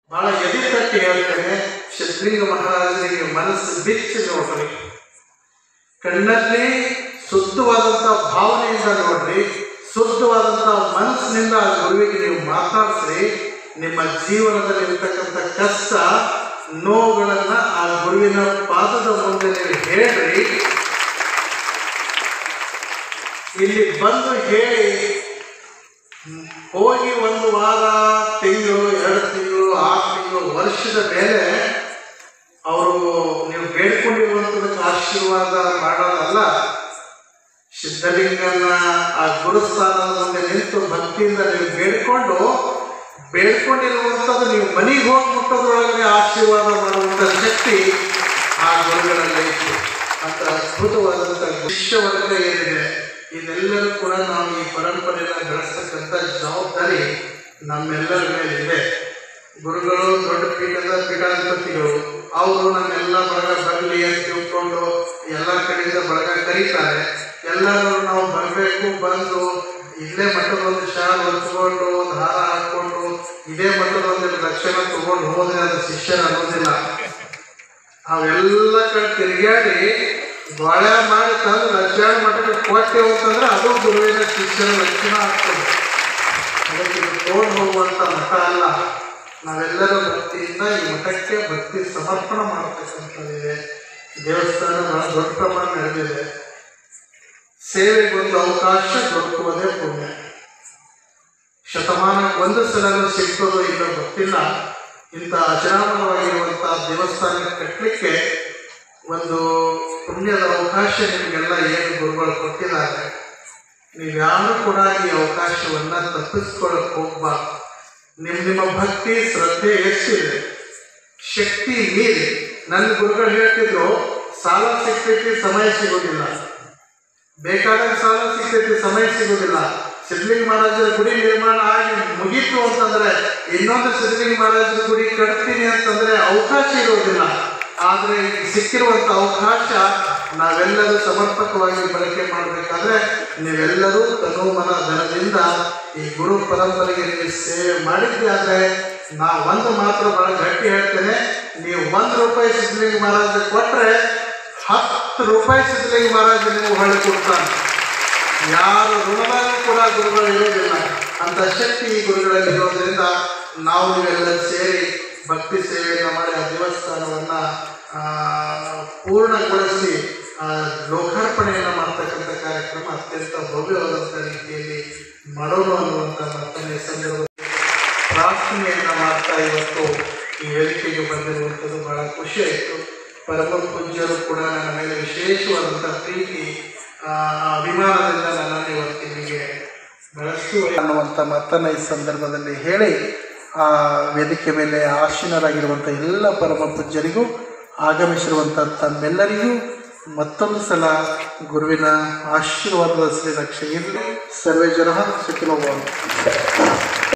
ಬಹಳ ಎದೆ ತಟ್ಟಿ ಹೇಳ್ತೇನೆ ಸಿದ್ಧಲಿಂಗ ಮಹಾರಾಜರಿಗೆ ಮನಸ್ಸು ಬಿಚ್ಚಿ ನೋಡ್ರಿ ಕಣ್ಣಲ್ಲಿ ಶುದ್ಧವಾದಂಥ ಭಾವನೆಯಿಂದ ನೋಡ್ರಿ ಶುದ್ಧವಾದಂಥ ಮನಸ್ಸಿನಿಂದ ಆ ಗುರುವಿಗೆ ನೀವು ಮಾತಾಡಿಸ್ರಿ ನಿಮ್ಮ ಜೀವನದಲ್ಲಿ ಇರ್ತಕ್ಕಂಥ ಕಷ್ಟ ನೋವುಗಳನ್ನ ಆ ಗುರುವಿನ ಪಾದದ ಮುಂದೆ ನೀವು ಹೇಳ್ರಿ ಇಲ್ಲಿ ಬಂದು ಹೇಳಿ ಹೋಗಿ ಒಂದು ವಾರ ತಿಂಗಳು ಎರಡು ತಿಂಗಳು ಆರು ತಿಂಗಳು ವರ್ಷದ ಮೇಲೆ ಅವರು ನೀವು ಬೇಡ್ಕೊಂಡಿರುವಂಥದಕ್ಕೆ ಆಶೀರ್ವಾದ ಮಾಡೋದಲ್ಲ ಸಿದ್ಧಲಿಂಗನ ಆ ಗುರುಸ್ಥಾನದ ಮುಂದೆ ನಿಂತು ಭಕ್ತಿಯಿಂದ ನೀವು ಬೇಡ್ಕೊಂಡು ಬೇಡ್ಕೊಂಡಿರುವಂಥದ್ದು ನೀವು ಮನೆಗೆ ಹೋಗಿ ಮುಟ್ಟೋದ್ರೊಳಗೆ ಆಶೀರ್ವಾದ ಮಾಡುವಂಥ ಶಕ್ತಿ ಆ ಗುರುಗಳಲ್ಲಿ ಇತ್ತು ಅಂತ ಅದ್ಭುತವಾದಂಥ ವಿಶ್ವವರ್ಗ ಏನಿದೆ ಇದೆಲ್ಲರೂ ಕೂಡ ನಾವು ಈ ಪರಂಪರೆಯನ್ನು ಬೆಳೆಸ್ತಕ್ಕಂಥ ಜವಾಬ್ದಾರಿ ನಮ್ಮೆಲ್ಲರ ಮೇಲೆ ಇದೆ ಗುರುಗಳು ದೊಡ್ಡ ಪೀಠದ ಪೀಠಾಧಿಪತಿಗಳು ಅವರು ನಮ್ಮೆಲ್ಲ ಬಳಗ ಬರಲಿ ಅಂತ ತಿಳ್ಕೊಂಡು ಎಲ್ಲ ಕಡೆಯಿಂದ ಬಳಗ ಕರೀತಾರೆ ಎಲ್ಲರೂ ನಾವು ಬರಬೇಕು ಬಂದು ಇಲ್ಲೇ ಮಠದ ಒಂದು ಶಾಲ್ ಹೊತ್ಕೊಂಡು ಒಂದು ಹಾರ ಹಾಕೊಂಡು ಇದೇ ಮಠದ ಒಂದು ಲಕ್ಷಣ ತಗೊಂಡು ಹೋದ್ರೆ ಅದು ಶಿಷ್ಯರ ಅನ್ನೋದಿಲ್ಲ ಅವೆಲ್ಲ ಕಡೆ ತಿರುಗಾಡಿ ಬಾಳೆ ಮಾಡಿ ತಂದು ಲಕ್ಷಣ ಮಠಕ್ಕೆ ಕೊಟ್ಟೆವು ಅಂತಂದ್ರೆ ಅದು ಗುರುವಿನ ಶಿಷ್ಯರ ಲಕ್ಷಣ ಆಗ್ತದೆ ಅದಕ್ಕೆ ಇದು ತಗೊಂಡು ಹೋಗುವಂಥ ಮಠ ಅಲ್ಲ ನಾವೆಲ್ಲರೂ ಭಕ್ತಿಯಿಂದ ಈ ಮಠಕ್ಕೆ ಭಕ್ತಿ ಸಮರ್ಪಣೆ ಮಾಡತಕ್ಕಂಥದ್ದಿದೆ ದೇವಸ್ಥಾನ ಬಹಳ ದೊಡ್ಡ ಪ್ರಮಾಣ ನಡೆದಿದೆ ಸೇವೆಗೊಂದು ಅವಕಾಶ ದೊರಕುವುದೇ ಪುಣ್ಯ ಶತಮಾನಕ್ಕೆ ಒಂದು ಸಲನೂ ಸಿಗ್ತದೋ ಇಲ್ಲೋ ಗೊತ್ತಿಲ್ಲ ಇಂಥ ಅಜರಾಮರವಾಗಿರುವಂಥ ದೇವಸ್ಥಾನ ಕಟ್ಟಲಿಕ್ಕೆ ಒಂದು ಪುಣ್ಯದ ಅವಕಾಶ ನಿಮಗೆಲ್ಲ ಏನು ಗುರುಗಳು ಕೊಟ್ಟಿದ್ದಾರೆ ನೀವ್ಯಾರು ಕೂಡ ಈ ಅವಕಾಶವನ್ನ ತಪ್ಪಿಸ್ಕೊಳ್ಳಕ್ ಹೋಗ್ಬಾರ್ದು ನಿಮ್ಮ ನಿಮ್ಮ ಭಕ್ತಿ ಶ್ರದ್ಧೆ ಎಷ್ಟಿದೆ ಶಕ್ತಿ ಮೀರಿ ನನ್ನ ಗುರುಗಳು ಹೇಳ್ತಿದ್ರು ಸಾಲ ಸಿಗ್ತೈತಿ ಸಮಯ ಸಿಗೋದಿಲ್ಲ ಬೇಕಾದಾಗ ಸಾಲ ಸಿಗ್ತೈತಿ ಸಮಯ ಸಿಗೋದಿಲ್ಲ ಸಿದ್ಧಲಿಂಗ ಮಹಾರಾಜರ ಗುಡಿ ನಿರ್ಮಾಣ ಆಗಿ ಮುಗೀತು ಅಂತಂದ್ರೆ ಇನ್ನೊಂದು ಸಿದ್ಧಲಿಂಗ ಮಹಾರಾಜರ ಗುಡಿ ಕಟ್ತೀನಿ ಅಂತಂದ್ರೆ ಅವಕಾಶ ಇರೋದಿಲ್ಲ ಆದ್ರೆ ಈಗ ಸಿಕ್ಕಿರುವಂತ ಅವಕಾಶ ನಾವೆಲ್ಲರೂ ಸಮರ್ಪಕವಾಗಿ ಬಳಕೆ ಮಾಡಬೇಕಾದ್ರೆ ನೀವೆಲ್ಲರೂ ತನು ಮನ ಧನದಿಂದ ಈ ಗುರು ಪರಂಪರೆಗೆ ನೀವು ಸೇವೆ ಮಾಡಿದ್ದೆ ಆದ್ರೆ ನಾ ಒಂದು ಮಾತ್ರ ಬಹಳ ಗಟ್ಟಿ ಹೇಳ್ತೇನೆ ನೀವು ಒಂದು ರೂಪಾಯಿ ಸಿದ್ಧಲಿಂಗ ಮಹಾರಾಜ ಕೊಟ್ರೆ ಹತ್ತು ರೂಪಾಯಿ ಸಿದ್ಧಲಿಂಗ ಮಹಾರಾಜ ನಿಮಗೆ ಹೊಳೆ ಕೊಡ್ತಾನೆ ಯಾರ ಋಣದಾಗ ಕೂಡ ಗುರುಗಳು ಇರೋದಿಲ್ಲ ಅಂತ ಶಕ್ತಿ ಈ ಗುರುಗಳಲ್ಲಿ ಇರೋದ್ರಿಂದ ನಾವು ನೀವೆಲ್ಲರೂ ಸೇರಿ ಭಕ್ತಿ ಸೇವೆಯನ್ನು ಮಾಡಿ ಆ ದೇವಸ್ಥಾನವನ್ನ ಆ, ಪೂರ್ಣಗೊಳಿಸಿ ಆ, ಲೋಕಾರ್ಪಣೆಯನ್ನು ಮಾಡ್ತಕ್ಕಂಥ ಕಾರ್ಯಕ್ರಮ ಅತ್ಯಂತ ಭವ್ಯವಾದಂಥ ರೀತಿಯಲ್ಲಿ ಮಾಡೋಣ ಅನ್ನುವಂಥ ಮತ್ತೊಂದು ಸಂದರ್ಭ ಪ್ರಾರ್ಥನೆಯನ್ನ ಮಾಡ್ತಾ ಇವತ್ತು ಈ ವೇದಿಕೆಗೆ ಬಂದಿರುವಂಥದ್ದು ಬಹಳ ಖುಷಿ ಆಯಿತು ಪರಮ ಪೂಜ್ಯರು ಕೂಡ ನನ್ನ ಮೇಲೆ ವಿಶೇಷವಾದಂಥ ಪ್ರೀತಿ ಆ, ಅಭಿಮಾನದಿಂದ ನನ್ನನ್ನು ಇವತ್ತು ಇಲ್ಲಿಗೆ ಬೆಳೆಸು ಅನ್ನುವಂಥ ಮಾತನ್ನು ಈ ಸಂದರ್ಭದಲ್ಲಿ ಹೇಳಿ ಆ ವೇದಿಕೆ ಮೇಲೆ ಆಸೀನರಾಗಿರುವಂಥ ಎಲ್ಲ ಪರಮ ಪೂಜ್ಯರಿಗೂ ಆಗಮಿಸಿರುವಂಥ ತಮ್ಮೆಲ್ಲರಿಗೂ ಮತ್ತೊಂದು ಸಲ ಗುರುವಿನ ಆಶೀರ್ವಾದದ ಶ್ರೀರಕ್ಷೆ ಇರಲಿ ಸರ್ವೇ ಜನ ಸುಖಿನೋ ಭವಂತು.